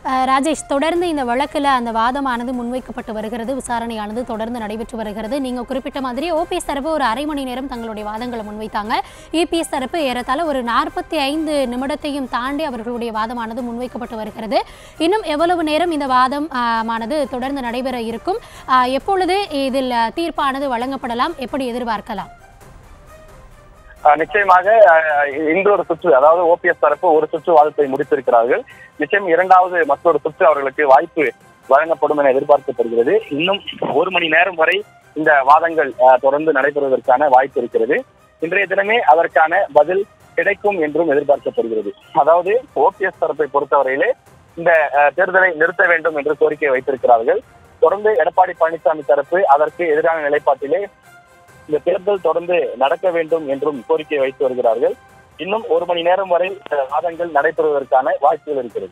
அஹ், ராஜேஷ் தொடர்ந்து இந்த வழக்கில் அந்த வாதமானது முன்வைக்கப்பட்டு வருகிறது விசாரணையானது தொடர்ந்து நடைபெற்று வருகிறது நீங்கள் குறிப்பிட்ட மாதிரி ஓபிஎஸ் தரப்பு ஒரு அரை மணி நேரம் தங்களுடைய வாதங்களை முன்வைத்தாங்க இபிஎஸ் தரப்பு ஏறத்தாழ ஒரு நாற்பத்தி ஐந்து நிமிடத்தையும் தாண்டி அவர்களுடைய வாதமானது முன்வைக்கப்பட்டு வருகிறது இன்னும் எவ்வளவு நேரம் இந்த வாதம் ஆஹ், மானது தொடர்ந்து நடைபெற இருக்கும் ஆஹ், எப்பொழுது இதில் ஆஹ், தீர்ப்பானது வழங்கப்படலாம் எப்படி எதிர்பார்க்கலாம் ஆஹ் நிச்சயமாக ஆஹ் இன்று ஒரு சுற்று அதாவது ஓபிஎஸ் தரப்பு ஒரு சுற்று வாதத்தை முடித்திருக்கிறார்கள் நிச்சயம் இரண்டாவது மற்றொரு சுற்று அவர்களுக்கு வாய்ப்பு வழங்கப்படும் என எதிர்பார்க்கப்படுகிறது இன்னும் ஒரு மணி நேரம் வரை இந்த வாதங்கள் ஆஹ் தொடர்ந்து நடைபெறுவதற்கான வாய்ப்பு இருக்கிறது இன்றைய தினமே அதற்கான பதில் கிடைக்கும் என்றும் எதிர்பார்க்கப்படுகிறது அதாவது ஓபிஎஸ் தரப்பை பொறுத்தவரையிலே இந்த ஆஹ் தேர்தலை நிறுத்த வேண்டும் என்று கோரிக்கை வைத்திருக்கிறார்கள் தொடர்ந்து எடப்பாடி பழனிசாமி தரப்பு அதற்கு எதிரான நிலைப்பாட்டிலே இந்த தேர்தல் தொடர்ந்து நடக்க வேண்டும் என்றும் கோரிக்கை வைத்து வருகிறார்கள் இன்னும் ஒரு மணி நேரம் வரை இந்த வாதங்கள் நடைபெறுவதற்கான வாய்ப்புகள் இருக்கிறது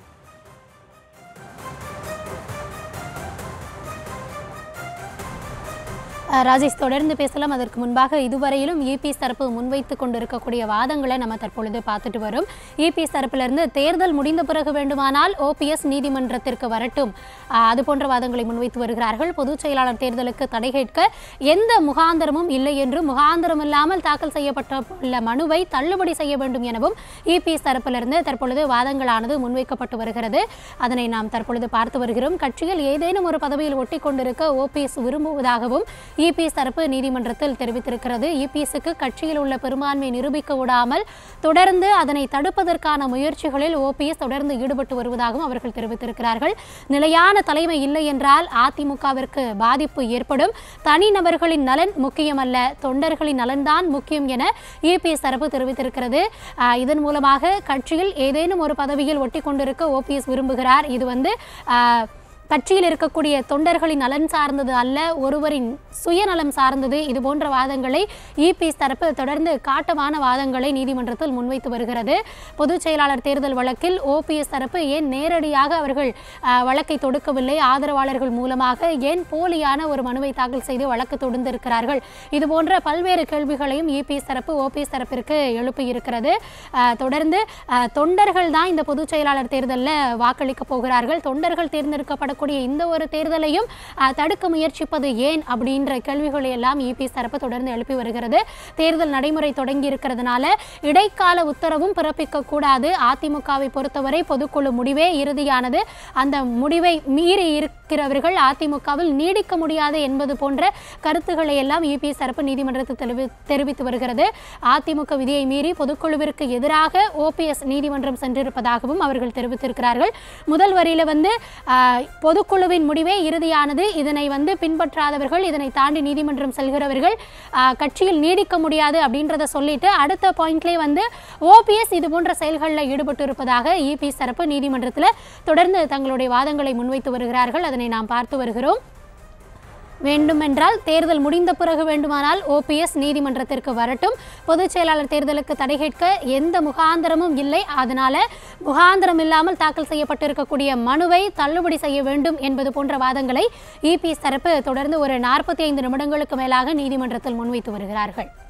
அஹ், ராஜேஷ் தொடர்ந்து பேசலாம் அதற்கு முன்பாக இதுவரையிலும் இபிஎஸ் தரப்பு முன்வைத்து கொண்டிருக்கக்கூடிய வாதங்களை நம்ம தற்பொழுது பார்த்துட்டு வரும் இபிஎஸ் தரப்பிலிருந்து தேர்தல் முடிந்த பிறகு வேண்டுமானால் ஓபிஎஸ் நீதிமன்றத்திற்கு வரட்டும் அஹ், அது போன்ற வாதங்களை முன்வைத்து வருகிறார்கள் பொதுச் செயலாளர் தேர்தலுக்கு தடை கேட்க எந்த முகாந்தரமும் இல்லை என்றும் முகாந்தரம் இல்லாமல் தாக்கல் செய்யப்பட்டுள்ள மனுவை தள்ளுபடி செய்ய வேண்டும் எனவும் இபிஎஸ் தரப்பிலிருந்து தற்பொழுது வாதங்களானது முன்வைக்கப்பட்டு வருகிறது அதனை நாம் தற்பொழுது பார்த்து வருகிறோம் கட்சியில் ஏதேனும் ஒரு பதவியில் ஒட்டி கொண்டிருக்க ஓபிஎஸ் விரும்புவதாகவும் இபிஎஸ் தரப்பு நீதிமன்றத்தில் தெரிவித்திருக்கிறது இபிஎஸ்க்கு கட்சியில் உள்ள பெரும்பான்மை நிரூபிக்க விடாமல் தொடர்ந்து அதனை தடுப்பதற்கான முயற்சிகளில் ஓபிஎஸ் தொடர்ந்து ஈடுபட்டு வருவதாகவும் அவர்கள் தெரிவித்திருக்கிறார்கள் நிலையான தலைமை இல்லை என்றால் அதிமுகவிற்கு பாதிப்பு ஏற்படும் தனிநபர்களின் நலன் முக்கியமல்ல தொண்டர்களின் நலன்தான் முக்கியம் என இபிஎஸ் தரப்பு தெரிவித்திருக்கிறது ஆஹ் இதன் மூலமாக கட்சியில் ஏதேனும் ஒரு பதவியில் ஒட்டி கொண்டிருக்க ஓபிஎஸ் விரும்புகிறார் இது வந்து ஆஹ் கட்சியில் இருக்கக்கூடிய தொண்டர்களின் நலன் சார்ந்தது அல்ல ஒருவரின் சுயநலம் சார்ந்தது இது போன்ற வாதங்களை இபிஎஸ் தரப்பு தொடர்ந்து காட்டமான வாதங்களை நீதிமன்றத்தில் முன்வைத்து வருகிறது பொதுச் செயலாளர் தேர்தல் வழக்கில் ஓபிஎஸ் தரப்பு ஏன் நேரடியாக அவர்கள் ஆஹ், வழக்கை தொடுக்கவில்லை ஆதரவாளர்கள் மூலமாக ஏன் போலியான ஒரு மனுவை தாக்கல் செய்து வழக்கு தொடுத்திருக்கிறார்கள் இது போன்ற பல்வேறு கேள்விகளையும் இபிஎஸ் தரப்பு ஓபிஎஸ் தரப்பிற்கு எழுப்பியிருக்கிறது ஆஹ், தொடர்ந்து ஆஹ், தொண்டர்கள் தான் இந்த பொதுச் செயலாளர் தேர்தலில் வாக்களிக்க போகிறார்கள் தொண்டர்கள் தேர்ந்தெடுக்கப்படக்கூடிய இந்த ஒரு தேர்தலையும் ஆஹ், தடுக்க முயற்சிப்பது ஏன் அப்படின்ற கேள்விகளை எல்லாம் இபிஎஸ் தரப்பு தொடர்ந்து எழுப்பி வருகிறது தேர்தல் நடைமுறை தொடங்கி இருக்கிறதுனால இடைக்கால உத்தரவும் பிறப்பிக்க கூடாது அதிமுகவை பொறுத்தவரை பொதுக்குழு முடிவே இறுதியானது அந்த முடிவை மீறி இருக்கிறவர்கள் அதிமுகவில் நீடிக்க முடியாது என்பது போன்ற கருத்துக்களை எல்லாம் இபிஎஸ் தரப்பு நீதிமன்றத்தில் தெரிவி தெரிவித்து வருகிறது அதிமுக விதியை மீறி பொதுக்குழுவிற்கு எதிராக ஓபிஎஸ் நீதிமன்றம் சென்றிருப்பதாகவும் அவர்கள் தெரிவித்திருக்கிறார்கள் முதல் வரியில வந்து ஆஹ், பொதுக்குழுவின் முடிவே இறுதியானது இதனை வந்து பின்பற்றாதவர்கள் இதனை தாண்டி நீதிமன்றம் செல்கிறவர்கள் ஆஹ், கட்சியில் நீடிக்க முடியாது அப்படின்றத சொல்லிட்டு அடுத்த பாயிண்ட்லேயே வந்து ஓபிஎஸ் இது போன்ற செயல்களில் ஈடுபட்டு இருப்பதாக இபிஎஸ் தரப்பு நீதிமன்றத்தில் தொடர்ந்து தங்களுடைய வாதங்களை முன்வைத்து வருகிறார்கள் அதனை நாம் பார்த்து வருகிறோம் வேண்டுமென்றால் தேர்தல் முடிந்த பிறகு வேண்டுமானால் ஓபிஎஸ் நீதிமன்றத்திற்கு வரட்டும் பொதுச் செயலாளர் தேர்தலுக்கு தடை கேட்க எந்த முகாந்திரமும் இல்லை அதனால முகாந்திரம் இல்லாமல் தாக்கல் செய்யப்பட்டிருக்கக்கூடிய மனுவை தள்ளுபடி செய்ய வேண்டும் என்பது போன்ற வாதங்களை இபிஎஸ் தரப்பு தொடர்ந்து ஒரு நாற்பத்தி ஐந்து நிமிடங்களுக்கு மேலாக நீதிமன்றத்தில் முன்வைத்து வருகிறார்கள்